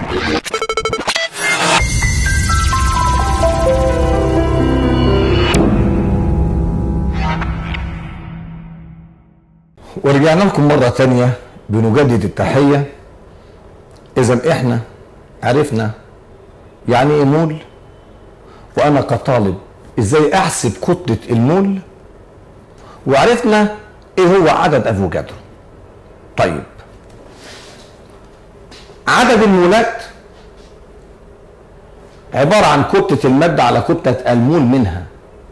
ورجعنا لكم مرة تانية بنجدد التحية إذا إحنا عرفنا يعني إيه مول وأنا كطالب إزاي أحسب كتلة المول وعرفنا إيه هو عدد أفوكادرو طيب عدد المولات عبارة عن كتلة المادة على كتلة المول منها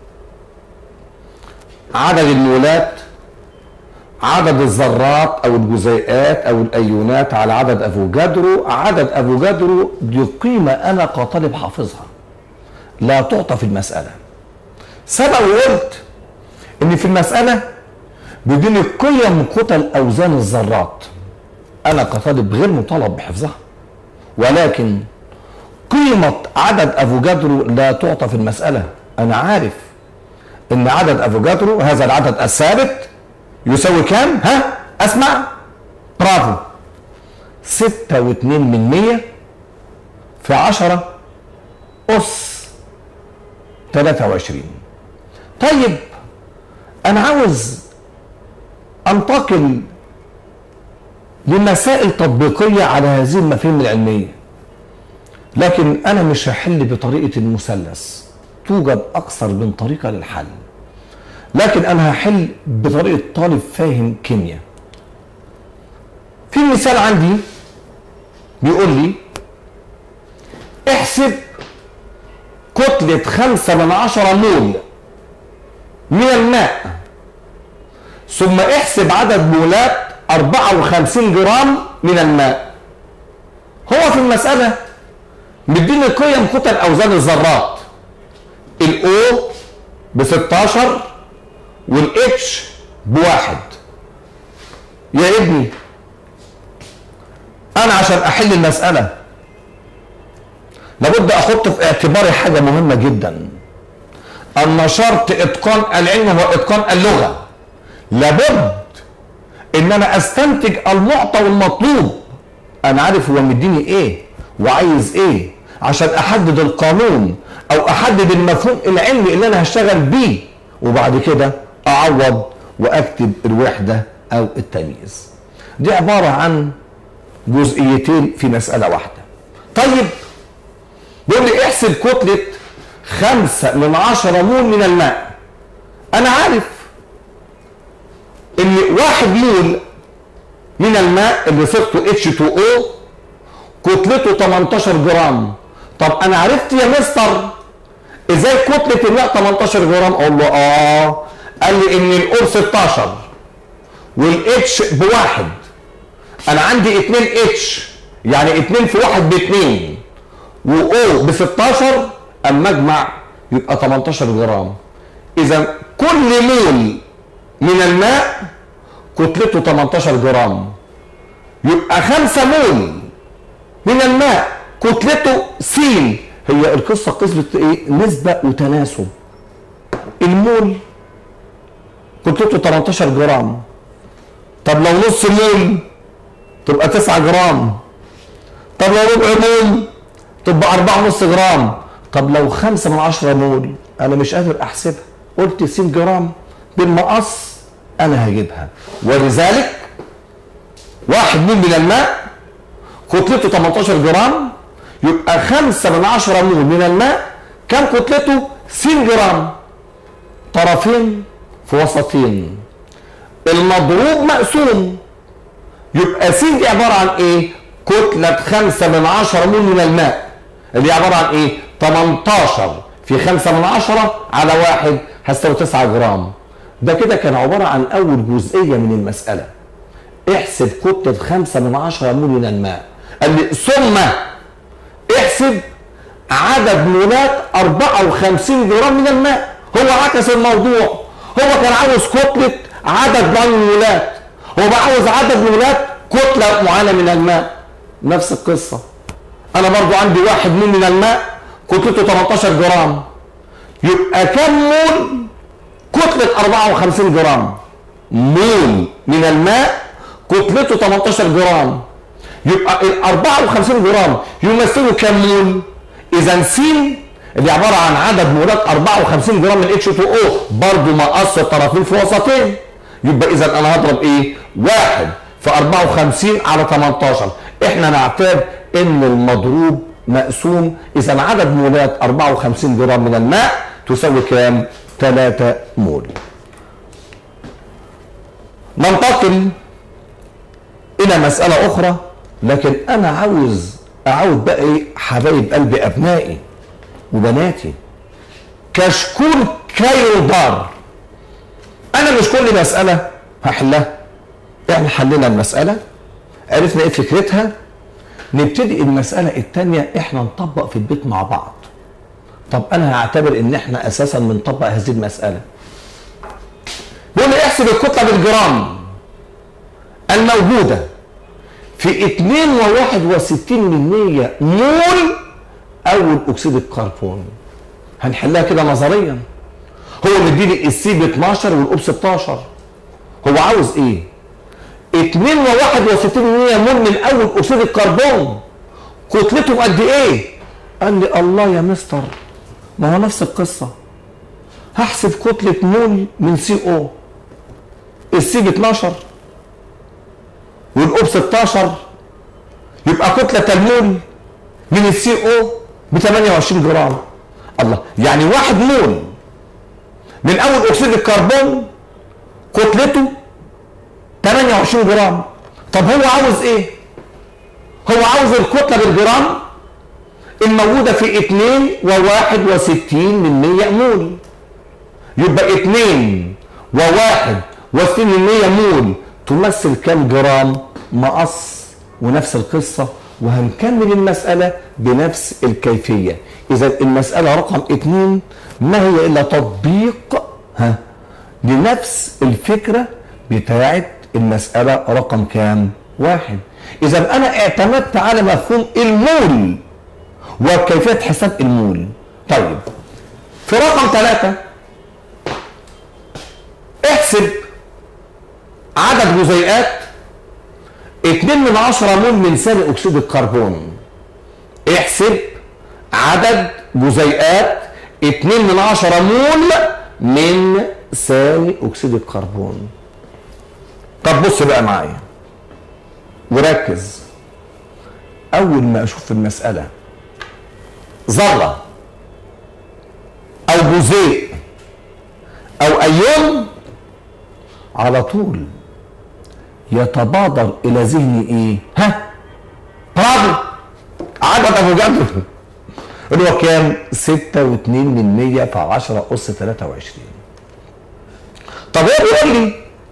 عدد المولات عدد الذرات او الجزيئات او الايونات على عدد افوجادرو عدد افوجادرو دي قيمه انا كطالب حافظها لا تعطى في المساله سبق وقلت ان في المساله بيديني قيم كتل اوزان الذرات انا كطالب غير مطالب بحفظها ولكن قيمه عدد افوجادرو لا تعطى في المساله انا عارف ان عدد افوجادرو هذا العدد الثابت يساوي كام؟ ها؟ اسمع برافو ستة واتنين من مية في عشرة أس تلاتة وعشرين طيب أنا عاوز أنتقل لمسائل تطبيقية على هذه المفاهيم العلمية لكن أنا مش هحل بطريقة المثلث توجد أكثر من طريقة للحل لكن انا هحل بطريقه طالب فاهم كيمياء في مثال عندي بيقول لي احسب كتلة خمسة من عشرة مول من الماء ثم احسب عدد مولات أربعة وخمسين جرام من الماء هو في المسألة مديني قيم كتل أوزان الذرات الأو ب 16 والاتش بواحد يا ابني انا عشان احل المسألة لابد احط في اعتباري حاجة مهمة جدا ان شرط اتقان العلم هو اتقان اللغة لابد ان انا استنتج المعطى والمطلوب انا عارف هو مديني ايه وعايز ايه عشان احدد القانون او احدد المفهوم العلمي اللي انا هشتغل بيه وبعد كده اعوض واكتب الوحده او التمييز دي عباره عن جزئيتين في مساله واحده طيب بيقول لي احسب كتله خمسة من عشرة مول من الماء انا عارف ان واحد مول من الماء اللي صيغته H2O كتلته 18 جرام طب انا عرفت يا مستر ازاي كتله الماء 18 جرام اقول له اه قال لي ان الاور 16 والاتش بواحد انا عندي 2 اتش يعني 2 في واحد باتنين واو ب 16 اما اجمع يبقى 18 جرام اذا كل مول من الماء كتلته 18 جرام يبقى 5 مول من الماء كتلته س هي القصه قصه ايه نسبه وتناسب المول كتلته 18 جرام طب لو نص مول تبقى 9 جرام طب لو ربع مول تبقى 4 ونص جرام طب لو 5 من 10 مول انا مش قادر احسبها قلت س جرام بالمقص انا هجيبها ولذلك واحد مول من الماء كتلته 18 جرام يبقى 5 من 10 مول من الماء كم كتلته س جرام طرفين في وسطين المضروب مقسوم يبقى س دي عباره عن ايه؟ كتلة 5 من 10 مول من الماء اللي عباره عن ايه؟ 18 في 5 من 10 على واحد هتساوي 9 جرام ده كده كان عباره عن اول جزئيه من المساله احسب كتلة 5 من 10 مول من الماء قال لي ثم احسب عدد مولات 54 جرام من الماء هو عكس الموضوع هو كان عاوز كتلة عدد من المولات هو بقى عاوز عدد مولات كتلة معينة من الماء نفس القصة أنا برضو عندي واحد مول من الماء كتلته 18 جرام يبقى كم مول كتلة 54 جرام مول من الماء كتلته 18 جرام يبقى ال 54 جرام يمثلوا كام مول؟ اذا س اللي عباره عن عدد مولات 54 جرام من اتش 2 او برضه مقص الطرفين في وسطين يبقى اذا انا هضرب ايه؟ واحد في 54 على 18 احنا نعتبر ان المضروب مقسوم اذا عدد مولات 54 جرام من الماء تساوي كام؟ 3 مول. ننتقل الى مساله اخرى لكن انا عاوز اعود بقى ايه حبايب قلبي ابنائي وبناتي كشكول كايرو دار انا مش كل مساله هحلها احنا حلينا المساله عرفنا ايه فكرتها نبتدي المساله الثانيه احنا نطبق في البيت مع بعض طب انا هعتبر ان احنا اساسا بنطبق هذه المساله بيقول لي احسب الكتله بالجرام الموجوده في 2 من 1 مول اول اكسيد الكربون هنحلها كده نظريا هو مديني السي ب 12 والاو 16 هو عاوز ايه 2 و61 مول من اول اكسيد الكربون كتلته قد ايه قال لي الله يا مستر ما هو نفس القصه هحسب كتله مول من سي او السي ب 12 والاو 16 يبقى كتله المول من السي او ب 28 جرام الله يعني واحد مول من اول اكسيد الكربون كتلته 28 جرام طب هو عاوز ايه هو عاوز الكتله بالجرام الموجوده في 2 و61 من 100 مول يبقى 2 و61 من 100 مول تمثل كام جرام مقص ونفس القصه وهنكمل المسألة بنفس الكيفية إذا المسألة رقم اثنين ما هي إلا تطبيق ها لنفس الفكرة بتاعت المسألة رقم كام واحد إذا أنا اعتمدت على مفهوم المول وكيفية حساب المول طيب في رقم ثلاثة احسب عدد جزيئات 2 من 10 مول من ثاني اكسيد الكربون احسب عدد جزيئات 2 من 10 مول من ثاني اكسيد الكربون طب بص بقى معايا وركز اول ما اشوف في المساله ذره او جزيء او ايون على طول يتبادر الى ذهني ايه ها برافو عدد ابو جدل اللي هو كام 6 و2 من 100 في 10 اس 23 طب هو بيقول لي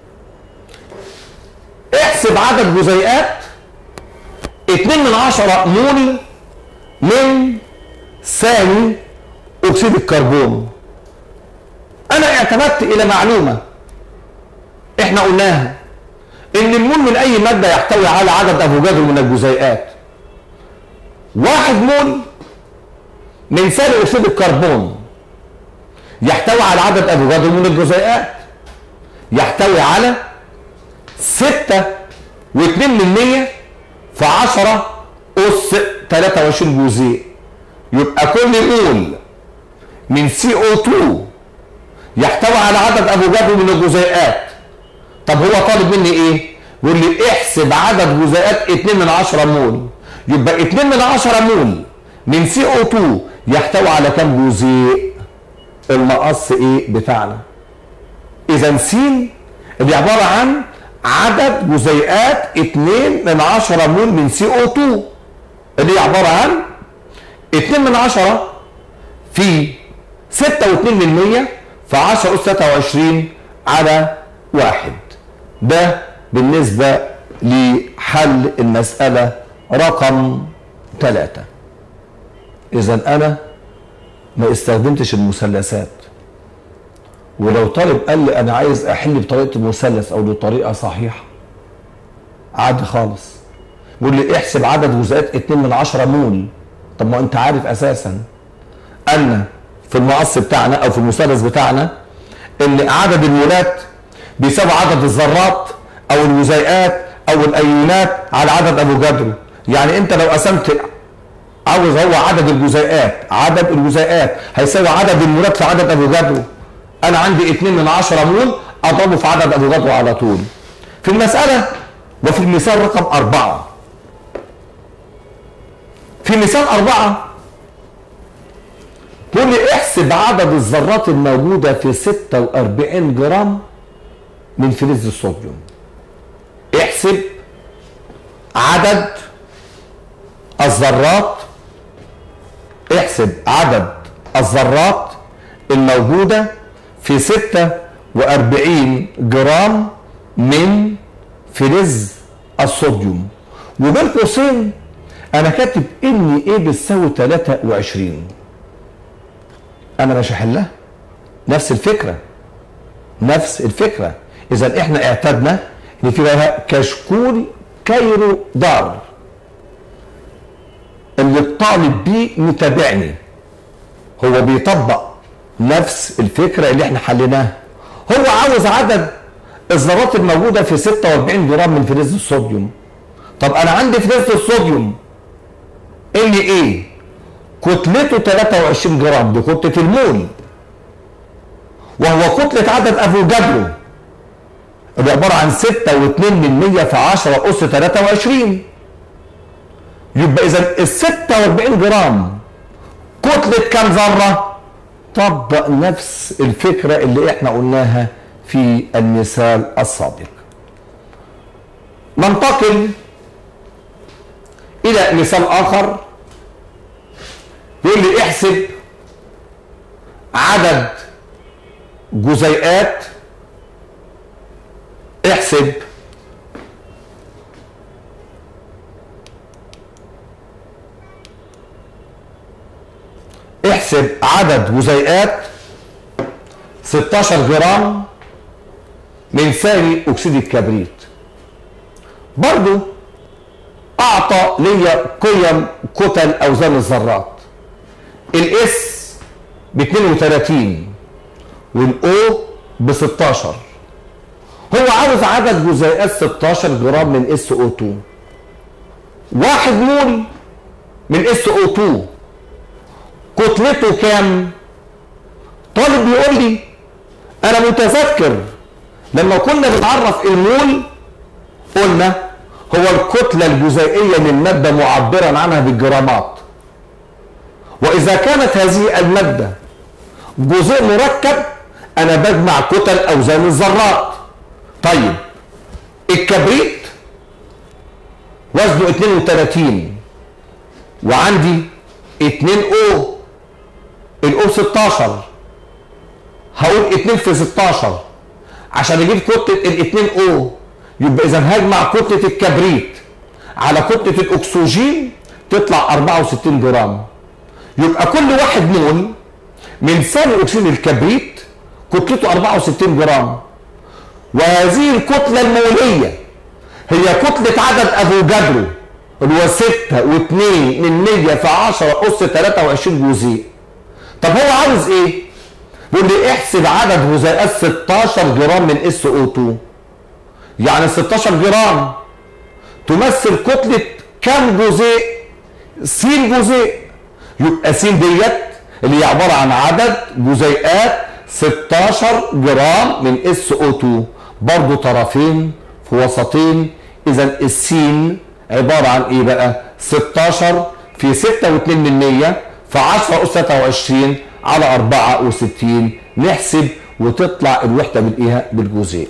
احسب عدد جزيئات 2 من 10 مول من ثاني اكسيد الكربون انا اعتمدت الى معلومه احنا قلناها ان المول من اي ماده يحتوي على عدد افوجادرو من الجزيئات واحد مول من ثاني اكسيد الكربون يحتوي على عدد افوجادرو من الجزيئات يحتوي على ستة واتنين من مية في عشرة أس 23 جزيء يبقى كل مول من سي او 2 يحتوي على عدد افوجادرو من الجزيئات طب هو طالب مني ايه يقول لي احسب عدد جزيئات 2 من 10 مول يبقى 2 من 10 مول من سي او 2 يحتوي على كام جزيء المقص ايه بتاعنا اذا س اللي عباره عن عدد جزيئات 2 من 10 مول من سي او 2 اللي عباره عن 2 من 10 في 6 و2 من 100 في 10 اس 23 على واحد ده بالنسبة لحل المسألة رقم ثلاثة إذا أنا ما استخدمتش المثلثات ولو طالب قال لي أنا عايز أحل بطريقة المثلث أو بطريقة صحيحة عادي خالص يقول لي احسب عدد جزيئات 2 من 10 مول طب ما أنت عارف أساسا أن في المقص بتاعنا أو في المثلث بتاعنا ان عدد المولات بيساوي عدد الذرات او الجزيئات او الايونات على عدد افوكادرو يعني انت لو قسمت عاوز هو عدد الجزيئات عدد الجزيئات هيساوي عدد المولات في عدد افوكادرو انا عندي 2 من 10 مول اضربه في عدد افوكادرو على طول في المساله وفي المثال رقم أربعة في مثال أربعة تقول لي احسب عدد الذرات الموجودة في 46 جرام من فلز الصوديوم احسب عدد الذرات احسب عدد الذرات الموجودة في 46 جرام من فلز الصوديوم وبين قوسين انا كاتب ان ايه بتساوي 23 انا مش هحلها نفس الفكره نفس الفكره اذا احنا اعتدنا ان في بقى كشكول كايرو دار اللي الطالب بيه متابعني هو بيطبق نفس الفكره اللي احنا حليناها هو عاوز عدد الذرات الموجوده في 46 جرام من فلز الصوديوم طب انا عندي فلز الصوديوم ان ايه كتلته 23 جرام دي كتله المول وهو كتله عدد افوكادرو اللي عباره عن 6 و2 من 100 في 10 اس 23 يبقى اذا ال 46 جرام كتله كام ذره طبق نفس الفكره اللي احنا قلناها في المثال السابق ننتقل الى مثال اخر يقول لي احسب عدد جزيئات احسب احسب عدد جزيئات 16 جرام من ثاني اكسيد الكبريت برضو اعطى لي قيم كتل اوزان الذرات الاس ب 32 والاو ب 16 هو عاوز عدد جزيئات 16 جرام من اس او 2 واحد مول من اس او 2 كتلته كام طالب بيقول لي انا متذكر لما كنا بنعرف المول قلنا هو الكتلة الجزيئية للمادة معبرا عنها بالجرامات وإذا كانت هذه المادة جزيء مركب أنا بجمع كتل أوزان الذرات طيب الكبريت وزنه 32 وعندي 2 او الاو 16 هقول 2 في 16 عشان اجيب كتله الاثنين او يبقى اذا هجمع كتله الكبريت على كتله الاكسجين تطلع 64 جرام يبقى كل واحد مول من ثاني اكسيد الكبريت كتلته 64 جرام وهذه الكتله الموليه هي كتله عدد افوكادرو اللي هو 6 و2 من 100 في 10 اس 23 جزيء طب هو عاوز ايه؟ بيقول لي احسب عدد جزيئات 16 جرام من اس او 2 يعني 16 جرام تمثل كتلة كم جزيء؟ س جزيء يبقى س ديت اللي هي عبارة عن عدد جزيئات 16 جرام من اس او 2 برضه طرفين في وسطين اذا السين عبارة عن ايه بقى؟ 16 في 6 و2 من 100 في 10 اس 23 على 64 نحسب وتطلع الوحده بالايه بالجزيء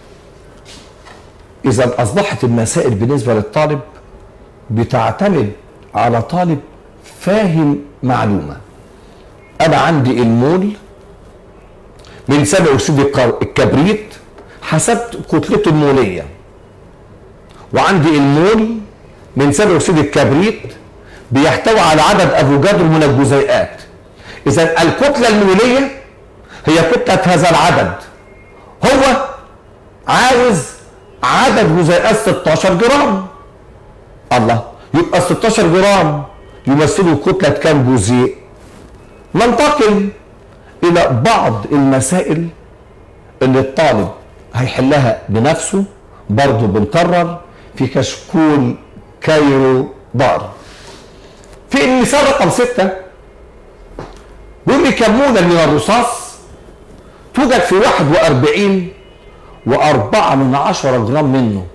اذا اصبحت المسائل بالنسبه للطالب بتعتمد على طالب فاهم معلومه انا عندي المول من ثاني اكسيد الكبريت حسبت كتلته الموليه وعندي المول من ثاني اكسيد الكبريت بيحتوي على عدد افوكادرو من الجزيئات اذا الكتله الموليه هي كتله هذا العدد هو عاوز عدد جزيئات 16 جرام الله يبقى 16 جرام يمثلوا كتله كام جزيء ننتقل الى بعض المسائل اللي الطالب هيحلها بنفسه برضه بنكرر في كشكول كايرو بار في المثال رقم ستة بيقول لي كمونة من الرصاص توجد في 41 وأربعة من عشرة جرام منه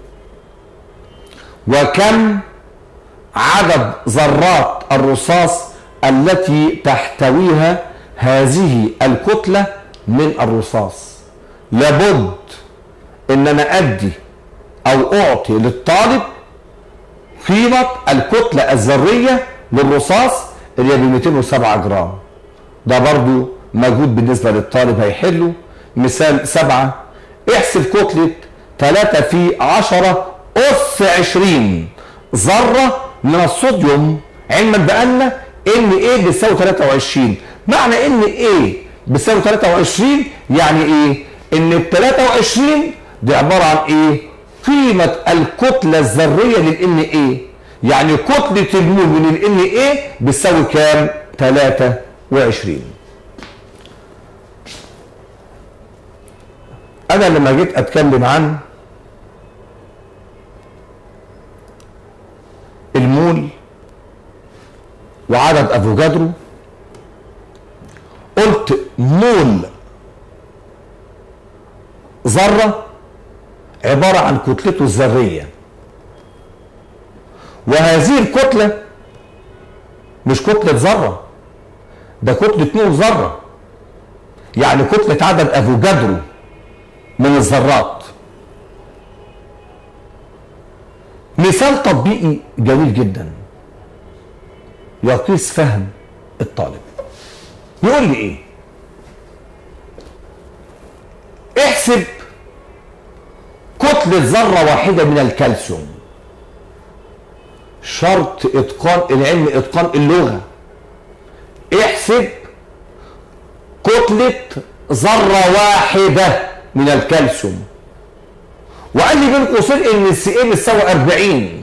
وكم عدد ذرات الرصاص التي تحتويها هذه الكتلة من الرصاص لابد ان انا ادي او اعطي للطالب قيمة الكتلة الذرية للرصاص اللي هي ب 207 جرام ده برضو مجهود بالنسبة للطالب هيحله مثال سبعة احسب كتلة 3 في 10 أس 20 ذرة من الصوديوم علما بأن ان ايه بتساوي 23 معنى ان ايه بتساوي 23 يعني ايه ان ال 23 دي عبارة عن ايه قيمة الكتلة الذرية للان ايه يعني كتلة المول من الان ايه بتساوي كام 23 انا لما جيت اتكلم عن المول وعدد افوكادرو قلت مول ذره عباره عن كتلته الذريه وهذه الكتله مش كتله ذره ده كتله نور ذره يعني كتله عدد افوكادرو من الذرات مثال تطبيقي جميل جدا يقيس فهم الطالب يقول لي ايه احسب كتلة ذرة واحدة من الكالسيوم شرط اتقان العلم اتقان اللغة احسب كتلة ذرة واحدة من الكالسيوم وقال لي بين قوسين ان السي اي بتساوي 40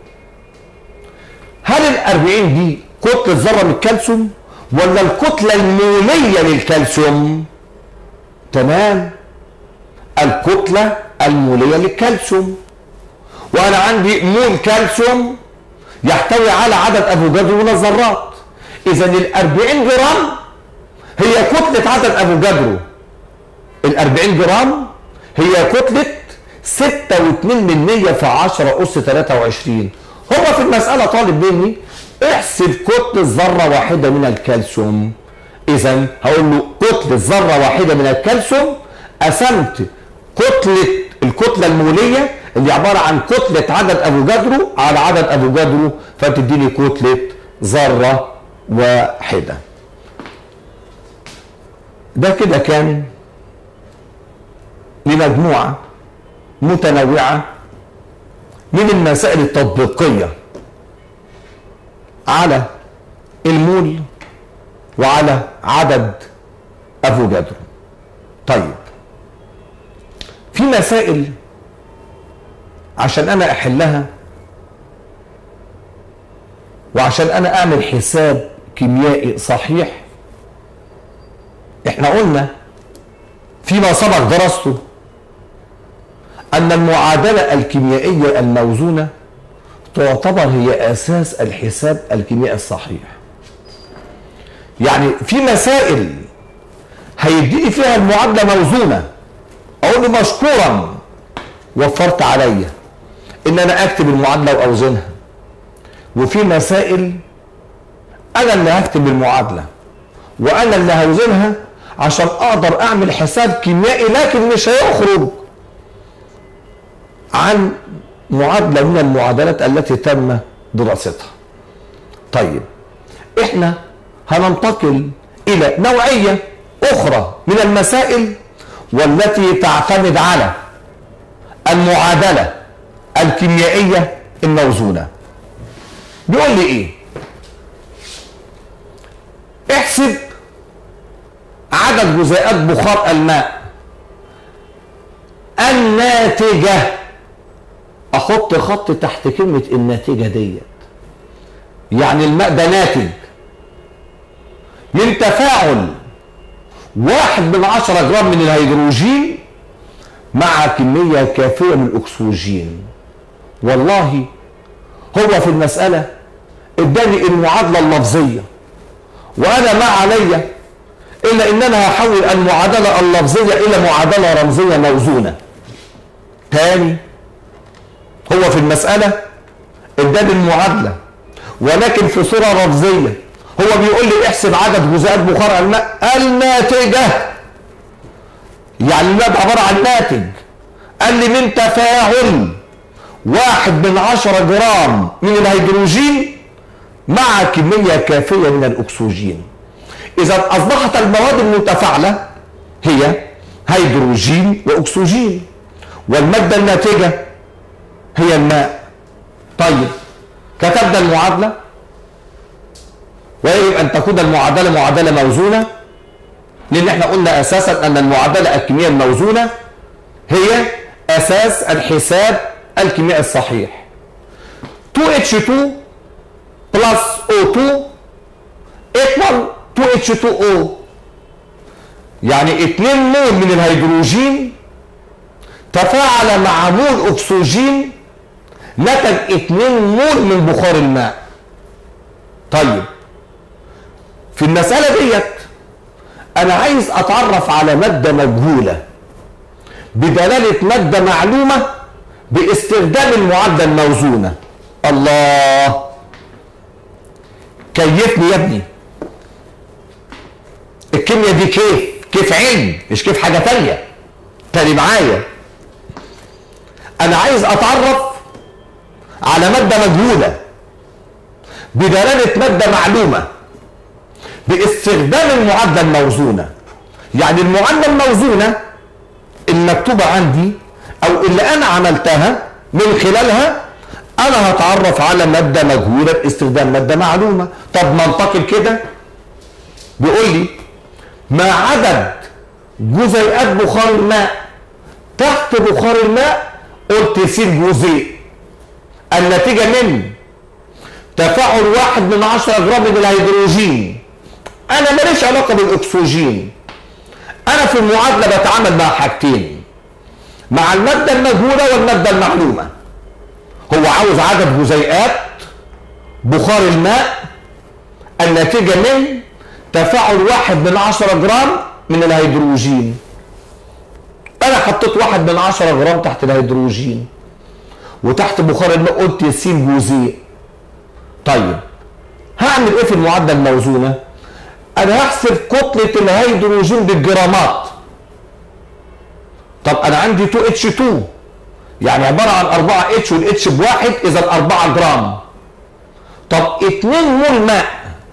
هل ال 40 دي كتله ذره من الكالسيوم ولا الكتله الموليه للكالسيوم؟ تمام الكتله الموليه للكالسيوم وانا عندي مول كالسيوم يحتوي على عدد افوكادرو من الذرات اذا ال 40 جرام هي كتله عدد افوكادرو ال 40 جرام هي كتله 6.2 من 100 في 10 أس 23 هو في المسألة طالب مني احسب كتلة ذرة واحدة من الكالسيوم إذا هقول له كتلة ذرة واحدة من الكالسيوم قسمت كتلة الكتلة المولية اللي عبارة عن كتلة عدد أفوكادرو على عدد أفوكادرو فتديني كتلة ذرة واحدة ده كده كان لمجموعة متنوعة من المسائل التطبيقية على المول وعلى عدد افوكادرو طيب في مسائل عشان انا احلها وعشان انا اعمل حساب كيميائي صحيح احنا قلنا فيما سبق درسته أن المعادلة الكيميائية الموزونة تعتبر هي أساس الحساب الكيميائي الصحيح يعني في مسائل هيديني فيها المعادلة موزونة أقول له مشكورا وفرت عليا إن أنا أكتب المعادلة وأوزنها وفي مسائل أنا اللي هكتب المعادلة وأنا اللي هوزنها عشان أقدر أعمل حساب كيميائي لكن مش هيخرج عن معادلة من المعادلات التي تم دراستها طيب احنا هننتقل الى نوعية اخرى من المسائل والتي تعتمد على المعادلة الكيميائية الموزونة بيقول لي ايه احسب عدد جزيئات بخار الماء الناتجه احط خط تحت كلمة الناتجة ديت يعني الماء ده ناتج من تفاعل واحد من عشرة جرام من الهيدروجين مع كمية كافية من الأكسجين والله هو في المسألة اداني المعادلة اللفظية وانا ما علي الا ان انا هحول المعادلة اللفظية الى معادلة رمزية موزونة تاني هو في المسألة اداني المعادلة ولكن في صورة رمزية هو بيقول لي احسب عدد جزيئات بخار الماء الناتجة يعني الماء عبارة عن ناتج قال لي من تفاعل واحد من عشرة جرام من الهيدروجين مع كمية كافية من الأكسجين إذا أصبحت المواد المتفاعلة هي هيدروجين وأكسجين والمادة الناتجة هي الماء طيب كتبنا المعادلة ويجب أن تكون المعادلة معادلة موزونة لأن احنا قلنا أساسا أن المعادلة الكمية الموزونة هي أساس الحساب الكيميائي الصحيح 2H2 بلس O2 equal 2H2O يعني 2 مول من الهيدروجين تفاعل مع مول اكسجين نتج 2 مول من بخار الماء طيب في المسألة ديت أنا عايز أتعرف على مادة مجهولة بدلالة مادة معلومة باستخدام المعادلة الموزونة الله كيفني يا ابني الكيمياء دي كيف كيف علم مش كيف حاجة تانية تاني معايا انا عايز اتعرف على مادة مجهولة بدلالة مادة معلومة باستخدام المعادلة الموزونة يعني المعادلة الموزونة المكتوبة عندي او اللي انا عملتها من خلالها انا هتعرف على مادة مجهولة باستخدام مادة معلومة طب منطقي كده بيقول لي ما عدد جزيئات بخار الماء تحت بخار الماء قلت س جزيء النتيجة من تفاعل واحد من عشرة جرام من الهيدروجين انا ماليش علاقة بالاكسجين انا في المعادلة بتعامل مع حاجتين مع المادة المجهولة والمادة المعلومة هو عاوز عدد جزيئات بخار الماء الناتجة من تفاعل واحد من عشرة جرام من الهيدروجين انا حطيت واحد من عشرة جرام تحت الهيدروجين وتحت بخار الماء قلت س جزيء طيب هعمل ايه في المعادله الموزونه انا هحسب كتله الهيدروجين بالجرامات طب انا عندي 2 اتش 2 يعني عباره عن 4 اتش والاتش بواحد اذا 4 جرام طب 2 مول ماء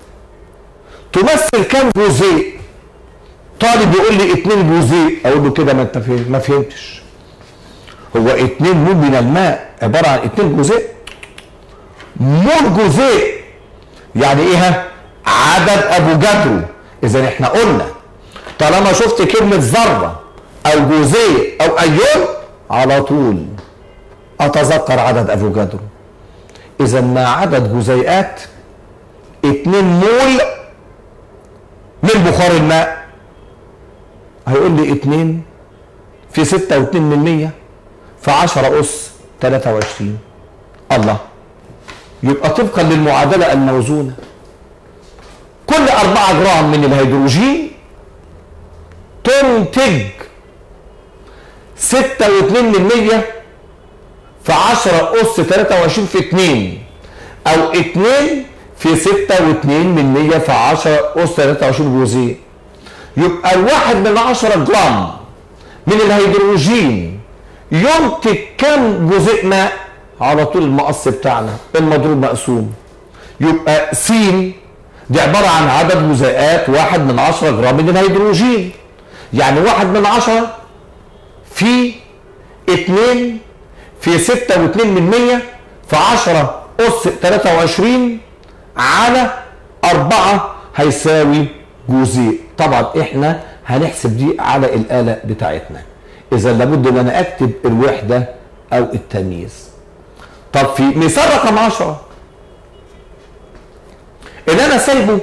تمثل كام جزيء طالب يقول لي 2 جزيء اقول له كده ما انت فهم ما فهمتش هو 2 مول من الماء عباره عن 2 جزيء مول جزيء يعني ايه عدد افوجادرو اذا احنا قلنا طالما شفت كلمه ذره او جزيء او ايون على طول اتذكر عدد افوجادرو اذا ما عدد جزيئات 2 مول من بخار الماء هيقول لي 2 في 6 و2 من 100 في 10 اس 23 الله يبقى طبقا للمعادلة الموزونة كل 4 جرام من الهيدروجين تنتج 6 و2 من 100 في 10 أس 23 في 2 أو 2 في 6 و2 من 100 في 10 أس 23 جزيء يبقى الواحد من 10 جرام من الهيدروجين ينتج كم جزيء ماء على طول المقص بتاعنا المضروب مقسوم يبقى س دي عبارة عن عدد جزيئات واحد من عشرة جرام من الهيدروجين يعني واحد من عشرة في اتنين في ستة واتنين من مية في عشرة أس تلاتة وعشرين على أربعة هيساوي جزيء طبعا احنا هنحسب دي على الآلة بتاعتنا إذا لابد أن أنا أكتب الوحدة أو التمييز طب في مثال رقم 10 اللي انا سايبه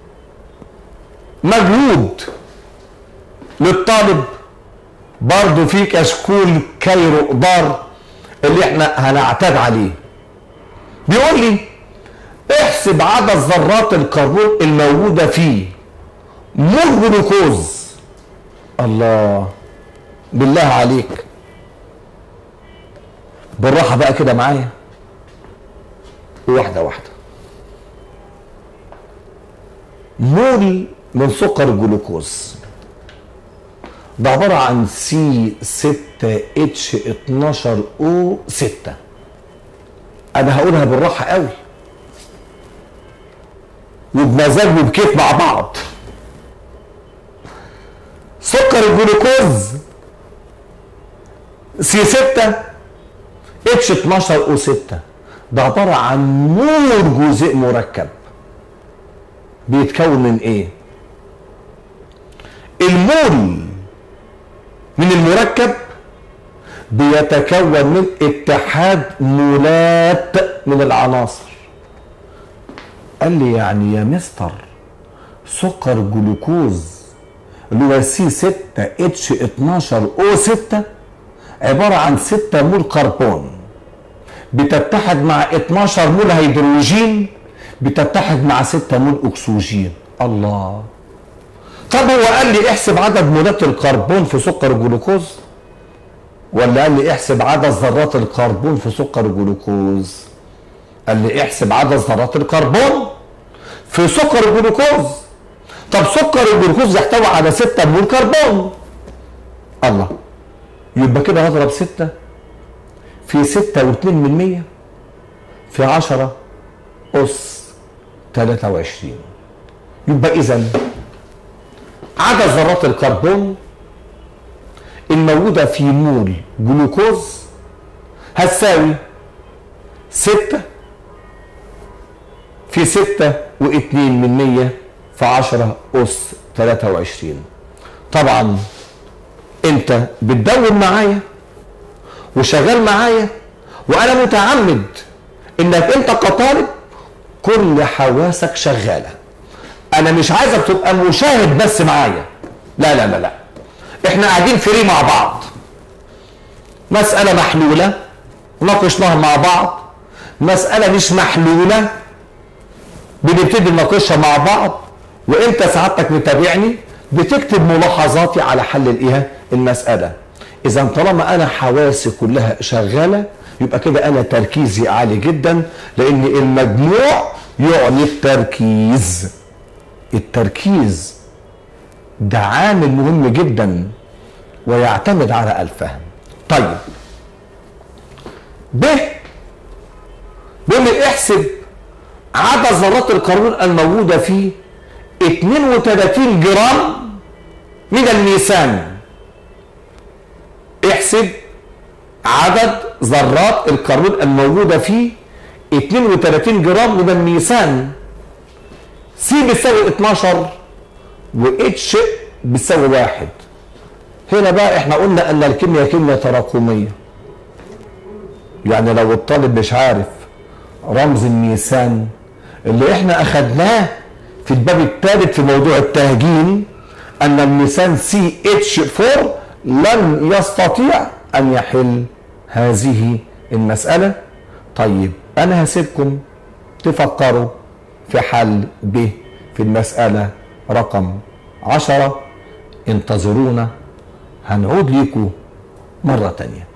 مجهود للطالب برضه في كشكول كايرو دار اللي احنا هنعتاد عليه بيقول لي احسب عدد ذرات الكربون الموجودة فيه مول جلوكوز الله بالله عليك بالراحة بقى كده معايا واحدة واحدة مول من سكر الجلوكوز ده عبارة عن سي 6 اتش 12 او 6 انا هقولها بالراحة قوي وبمزاج وبكيف مع بعض سكر الجلوكوز سي 6 اتش 12 او 6 ده عبارة عن مول جزيء مركب بيتكون من ايه المول من المركب بيتكون من اتحاد مولات من العناصر قال لي يعني يا مستر سكر جلوكوز اللي هو سي 6 اتش 12 او 6 عباره عن 6 مول كربون بتتحد مع 12 مول هيدروجين بتتحد مع 6 مول اكسجين الله طب هو قال لي احسب عدد مولات الكربون في سكر الجلوكوز ولا قال لي احسب عدد ذرات الكربون في سكر الجلوكوز قال لي احسب عدد ذرات الكربون في سكر الجلوكوز طب سكر الجلوكوز يحتوي على 6 مول كربون الله يبقى كده هضرب 6 في 6 و2 من 100 في 10 أس 23 يبقى إذا عدد ذرات الكربون الموجودة في مول جلوكوز هتساوي 6 في 6 و2 من 100 في 10 أس 23 طبعا انت بتدون معايا وشغال معايا وانا متعمد انك انت كطالب كل حواسك شغاله انا مش عايزك تبقى مشاهد بس معايا لا لا لا لا احنا قاعدين فري مع بعض مسألة محلولة ناقشناها مع بعض مسألة مش محلولة بنبتدي نناقشها مع بعض وانت سعادتك متابعني بتكتب ملاحظاتي على حل الايه المسألة اذا طالما انا حواسي كلها شغالة يبقى كده انا تركيزي عالي جدا لان المجموع يعني التركيز التركيز ده عامل مهم جدا ويعتمد على الفهم طيب ب بيقول لي احسب عدد ذرات الكربون الموجودة فيه 32 جرام من الميثان احسب عدد ذرات الكربون الموجودة فيه 32 جرام من الميثان سي بيساوي 12 واتش بيساوي واحد هنا بقى احنا قلنا ان الكيمياء كيمياء تراكميه يعني لو الطالب مش عارف رمز الميثان اللي احنا اخدناه في الباب الثالث في موضوع التهجين ان الميثان سي اتش 4 لن يستطيع ان يحل هذه المساله طيب انا هسيبكم تفكروا في حل ب في المساله رقم عشرة انتظرونا هنعود ليكم مرة تانية